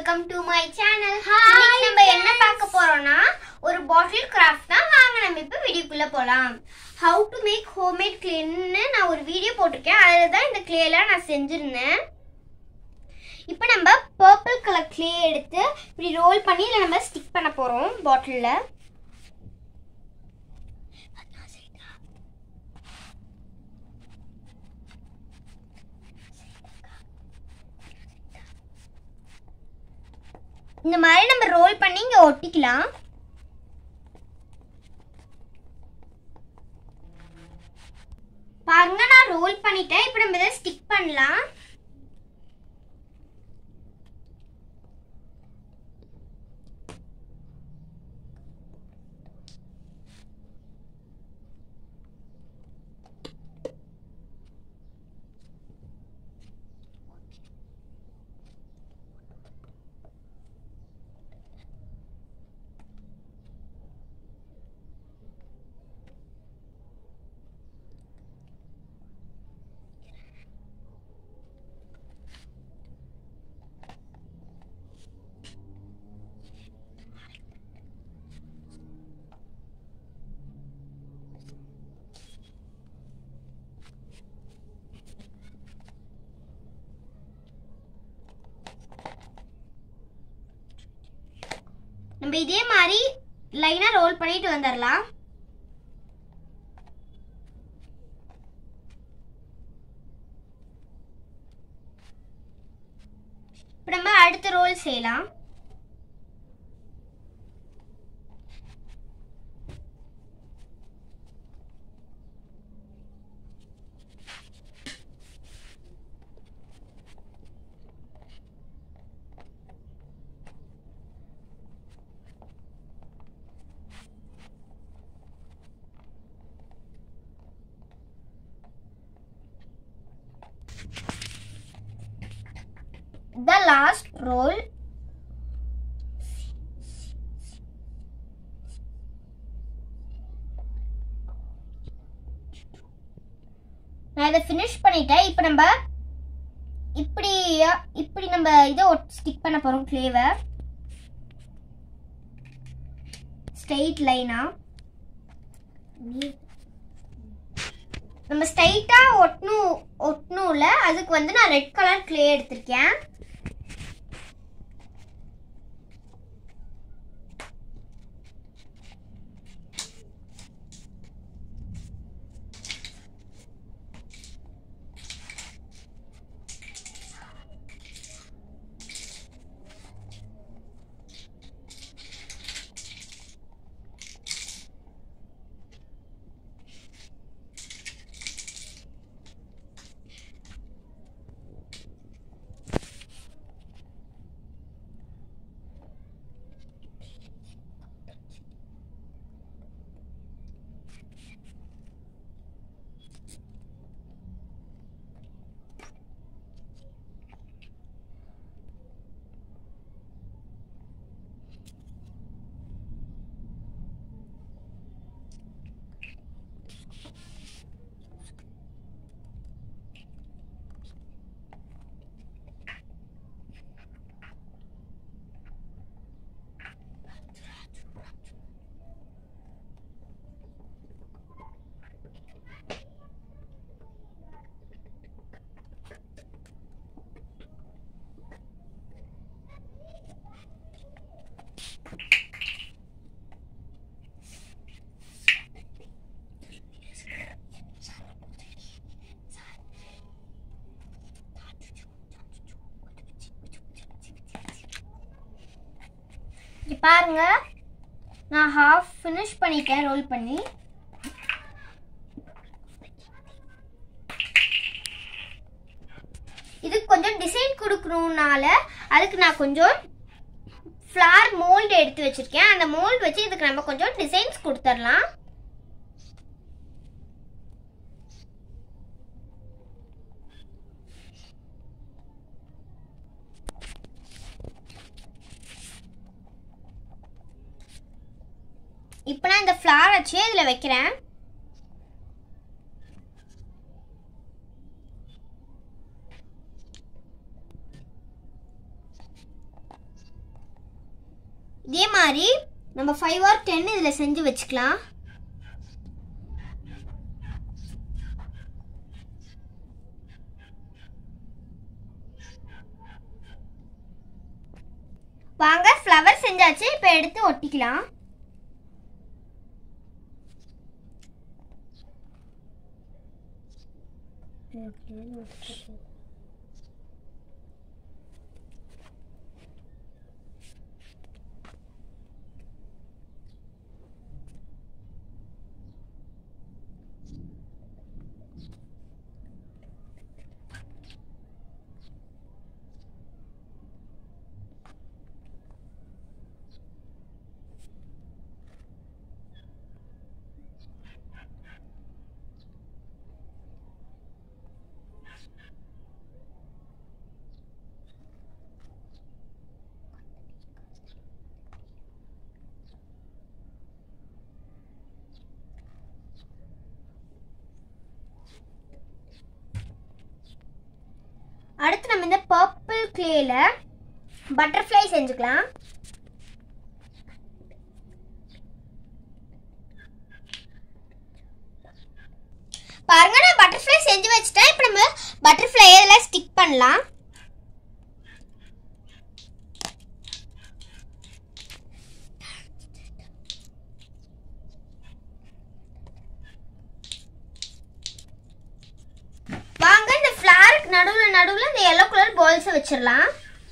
welcome to my channel இன்னைக்கு நம்ம என்ன பார்க்க போறோம்னா ஒரு பாட்டில் கிராஃப்ட் தான் வாங்க நம்ம இப்போ வீடியோக்குள்ள போலாம் ஹவு டு மேக் ஹோம்மேட் கிளேன்னு நான் ஒரு வீடியோ போட்டிருக்கேன் அதில் தான் இந்த கிளேலாம் நான் செஞ்சிருந்தேன் இப்போ நம்ம பர்பிள் கலர் கிளே எடுத்து இப்படி ரோல் பண்ணி இதில் நம்ம ஸ்டிக் பண்ண போகிறோம் பாட்டிலில் இந்த மாதிரி நம்ம ரோல் பண்ணி இங்கே ஒட்டிக்கலாம் பாருங்க நான் ரோல் பண்ணிட்டேன் இப்போ நம்ம இதை ஸ்டிக் பண்ணலாம் நம்ம இதே மாதிரி லைனா ரோல் பண்ணிட்டு வந்துடலாம் இப்போ நம்ம அடுத்த ரோல் செய்யலாம் the last roll நான் இதை ஃபினிஷ் பண்ணிட்டேன் இப்போ நம்ம இப்படி இப்படி நம்ம இதை ஸ்டிக் பண்ண போறோம் கிளேவை ஸ்ட்ரெயிட் லைனா நம்ம ஸ்ட்ரைட்டா ஒட்டணும் ஒட்டணும்ல அதுக்கு வந்து நான் ரெட் கலர் கிளே எடுத்திருக்கேன் இங்க பாருங்க நான் ஹாஃப் ஃபினிஷ் பண்ணிட்டேன் ரோல் பண்ணி இதுக்கு கொஞ்சம் டிசைன் கொடுக்கணும்னால அதுக்கு நான் கொஞ்சம் ஃப்ளார் மோல்டு எடுத்து வச்சிருக்கேன் அந்த மோல்டு வச்சு இதுக்கு நம்ம கொஞ்சம் டிசைன்ஸ் கொடுத்துடலாம் இப்போ நான் இந்த ஃப்ளார் வச்சு இதில் வைக்கிறேன் இதே மாதிரி நம்ம ஃபைவ் ஆர் டென் இதில் செஞ்சு வச்சுக்கலாம் வாங்க ஃப்ளவர் செஞ்சாச்சு இப்போ எடுத்து ஒட்டிக்கலாம் அடுத்து நம்ம இந்த பர்பிள் கிளேல பட்டர்ஃப்ளை செஞ்சுக்கலாம் பாருங்க நான் பட்டர்ஃப்ளை செஞ்சு வச்சுட்டேன் இப்போ நம்ம பட்டர்ஃப்ளை இதெல்லாம் ஸ்டிக் பண்ணலாம் வாங்க இந்த ஃப்ளாருக்கு நடுவில் நடுவில் இந்த எல்லோ கலர் பால்ஸை வச்சிடலாம்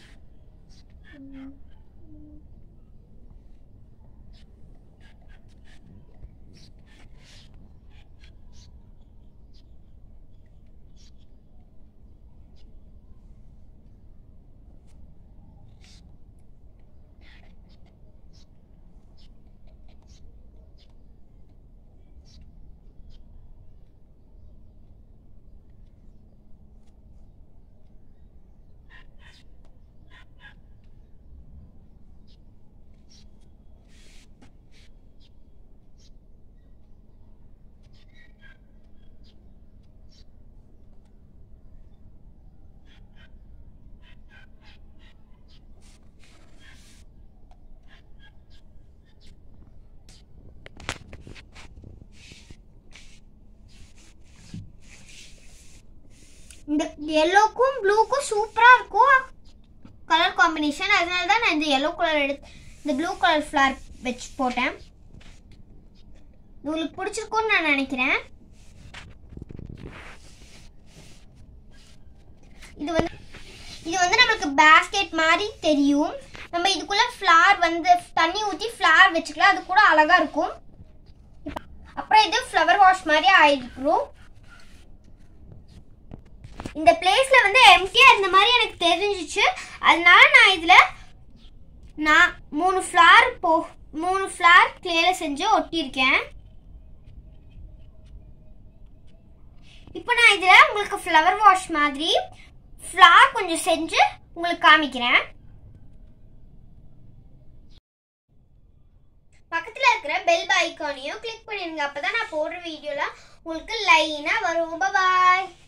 இந்த எல்லோக்கும் ப்ளூக்கும் சூப்பராக இருக்கும் கலர் காம்பினேஷன் அதனால தான் நான் இந்த எல்லோ கலர் எடுத்து இந்த ப்ளூ கலர் ஃப்ளார் வச்சு போட்டேன் உங்களுக்கு பிடிச்சிருக்கும்னு நான் நினைக்கிறேன் இது வந்து இது வந்து நம்மளுக்கு பேஸ்கெட் மாதிரி தெரியும் நம்ம இதுக்குள்ள ஃப்ளார் வந்து தண்ணி ஊற்றி ஃப்ளார் வச்சுக்கலாம் அது கூட அழகா இருக்கும் அப்புறம் இது ஃப்ளவர் வாஷ் மாதிரி ஆயிருக்கும் இந்த பிளேஸ்ல வந்து எம்டியா இருந்த மாதிரி எனக்கு தெரிஞ்சிச்சு அதனால நான் இதுல நான் மூணு ஃப்ளார் போ மூணு ஃப்ளார் கிளேல செஞ்சு ஒட்டியிருக்கேன் இப்போ நான் இதுல உங்களுக்கு ஃப்ளவர் வாஷ் மாதிரி ஃப்ளார் கொஞ்சம் செஞ்சு உங்களுக்கு காமிக்கிறேன் பக்கத்துல இருக்கிற பெல் ஐக்கானையும் கிளிக் பண்ணிருங்க அப்பதான் நான் போடுற வீடியோல உங்களுக்கு லைனா வரும் பாய்